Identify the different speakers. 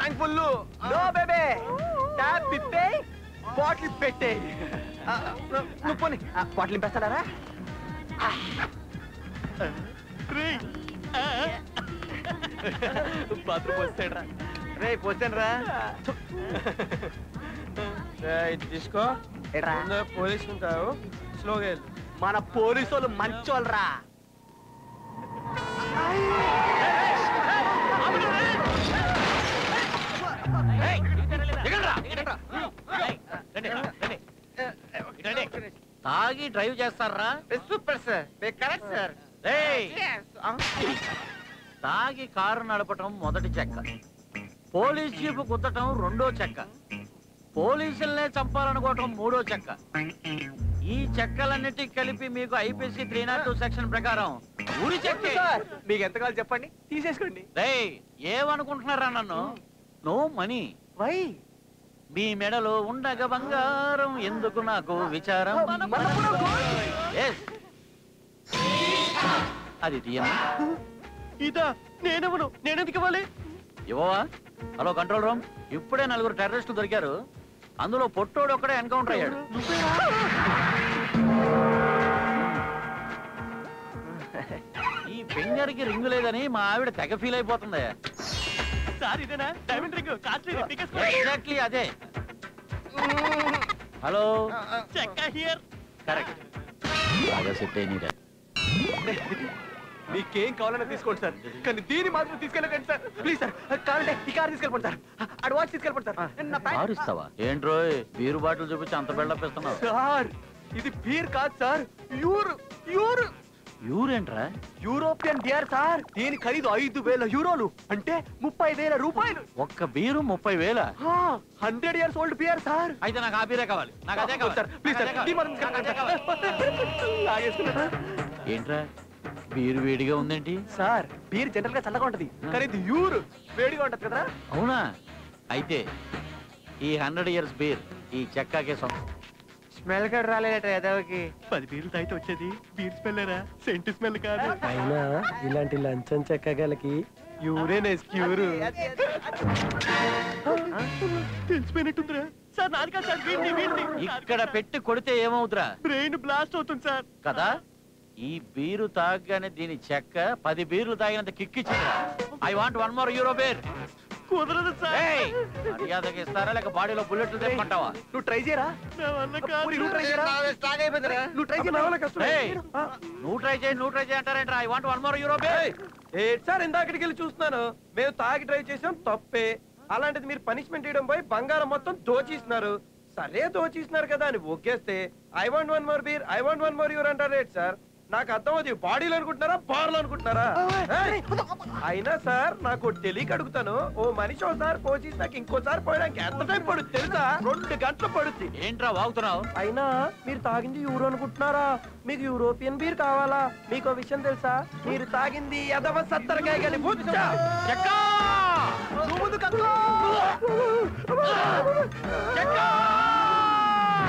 Speaker 1: Tank full no బేబే tap తిప్పే bottle పెట్టే నువ్వు పోనీ బాటిల్ నింపేస్తాడారా బాత్రూమ్ వస్తాడు రే పోతాను రా
Speaker 2: ఇది తీసుకో
Speaker 1: ఏట్రా?
Speaker 2: ముందు పోలీసు ఉంటావు స్లోగా వెళ్ళు
Speaker 1: మన పోలీసు వాళ్ళు మంచోళ్ళరా
Speaker 3: తాగి డ్రైవ్ చేస్తారా
Speaker 1: సూపర్ సార్ కరెక్ట్ సార్
Speaker 3: రేయ్ తాగి కారు నడపటం మొదటి చెక్క పోలీస్ జీపు గుద్దటం రెండో చెక్క పోలీసులనే చంపాలనుకోవటం మూడో చెక్క ఈ చెక్కలన్నిటి కలిపి మీకు IPC three not two section ప్రకారం ఊరి చెక్కే
Speaker 1: సార్ మీకు ఎంత కావాలి చెప్పండి తీసేసుకోండి
Speaker 3: రేయ్ ఏమనుకుంటున్నారా నన్ను నో మనీ
Speaker 1: వై
Speaker 3: మీ మెడలో ఉండగ బంగారం ఎందుకు నాకు విచారం Yes. అది తీయమా
Speaker 2: ఇదా నేనెవను నేనెందుకు ఇవ్వాలి
Speaker 3: ఇవ్వవా హలో కంట్రోల్ రూమ్ ఇప్పుడే నలుగురు టెర్రరిస్టులు దొరికారు అందులో పొట్టోడు ఒక్కడే ఎన్కౌంటర్ అయ్యాడు ఈ ఫింగర్ కి రింగు లేదని మా ఆవిడ తెగ ఫీల్ అయిపోతుంది
Speaker 2: సార్ ఇదేనా డైమండ్ రింగ్ కాస్ట్లీ
Speaker 3: ఎగ్జాక్ట్లీ అదే హలో
Speaker 2: చెక్క హియర్
Speaker 3: కరెక్ట్ బాగా సెట్ అయినరా
Speaker 1: మీకేం కావాలన్నా తీసుకోండి సార్ కానీ దీన్ని మాత్రం తీసుకెళ్ళకండి సార్ ప్లీజ్ సార్ కావాలంటే ఈ కార్ తీసుకెళ్ళిపోండి సార్ అడ్వాన్స్ తీసుకెళ్ళిపోండి సార్ నా బ్యాగ్-
Speaker 3: కారు ఇస్తావా ఏంట్రోయ్ బీరు బాటిల్ చూపించి అంత బిల్డప్ ఇస్తున్నావు
Speaker 1: సార్ ఇది బీర్ కాదు సార్ యూర్ యూర్
Speaker 3: యూరేంట్రా
Speaker 1: యూరోపియన్ బియర్ సార్ దీని ఖరీదు ఐదు వేల యూరోలు అంటే ముప్పై వేల రూపాయలు
Speaker 3: ఒక్క బీరు ముప్పై వేల
Speaker 1: hundred years old beer sir
Speaker 3: అయితే నాకు ఆ బీరే కావాలి నాకు అదే కావాలి
Speaker 1: సార్ ప్లీజ్
Speaker 3: నాకు
Speaker 1: సార్
Speaker 3: అదే
Speaker 1: దీన్ని మాత్రం
Speaker 3: కావాలి.
Speaker 1: తీసుకెళ్ళకండి. లాగేసుకున్నా.
Speaker 3: ఏంట్రా బీరు వేడిగా ఉందేంటి
Speaker 1: సార్ బీర్ జనరల్ గా చల్లగా ఉంటది కానీ ఇది యూర్ వేడిగా ఉంటది కదా
Speaker 3: అవునా అయితే ఈ హండ్రెడ్ ఇయర్స్ బీర్ ఈ చెక్కాకే సొంతం
Speaker 1: స్మెల్ కూడా రాలేదట ఎదవకి
Speaker 2: పది బీర్లు తాగితే వచ్చేది బీర్ స్మెల్ సెంట్ స్మెల్ కాదు
Speaker 4: అయినా ఇలాంటి లంచం చెక్కగలకి
Speaker 2: యూరేన్ ఎస్క్యూర్ తెలిసిపోయినట్టుందిరా సార్ నాది కాదు సార్ వీడిని వీడిని
Speaker 3: ఇక్కడ పెట్టి కొడితే ఏమవుతురా
Speaker 2: బ్రెయిన్ బ్లాస్ట్ అవుతుంది సార్
Speaker 3: కదా ఈ బీరు తాగగానే దీని చెక్క పది బీర్లు తాగినంత కిక్కిచ్చింది I want one more euro beer
Speaker 2: కుదరదు సార్
Speaker 3: మర్యాదకి ఇస్తారా లేక బాడీలో బుల్లెట్లు తెమ్మంటావా
Speaker 1: నువ్వు ట్రై చేయరా
Speaker 2: నా వల్ల
Speaker 1: పూరి, నువ్వు ట్రై చేయరా నువ్వు ట్రై చేయరా
Speaker 3: ఏయ్, నువ్వు ట్రై చేయి నువ్వు ట్రై చేయంటారేంట్రా I want one more euro beer
Speaker 4: ఏ సార్ ఇందాకటికి వెళ్ళి చూస్తున్నాను మేము తాగి డ్రైవ్ చేసాం తప్పే అలాంటిది మీరు పనిష్మెంట్ ఇవ్వడం పోయి బంగారం మొత్తం దోచేస్తున్నారు సరే దోచేస్తున్నారు కదా అని ఒకేస్తే I want one more beer I want one more యూర్ అంటారు రేట్ సార్ నాకు అర్థం అవుతుంది బాడీలో అనుకుంటున్నారా బార్లో అనుకుంటున్నారా ఏయ్! అయినా సార్ నాకు తెలియక అడుగుతాను ఓ మనిషి ఒకసారి పోసి నాకు ఇంకోసారి పోయడానికి ఎంత టైం పడుతుంది తెలుసా రెండు గంటలు పడుద్ది
Speaker 3: ఏంట్రా వాగుతున్నావు
Speaker 4: అయినా మీరు తాగింది యూరో అనుకుంటున్నారా మీకు యూరోపియన్ బీర్ కావాలా మీకు ఓ విషయం తెలుసా మీరు తాగింది ఎదవ సత్తరకాయ గలి బుచ్చ
Speaker 3: చెక్కా
Speaker 4: నువ్వు ముందు కక్కో.
Speaker 3: చెక్కా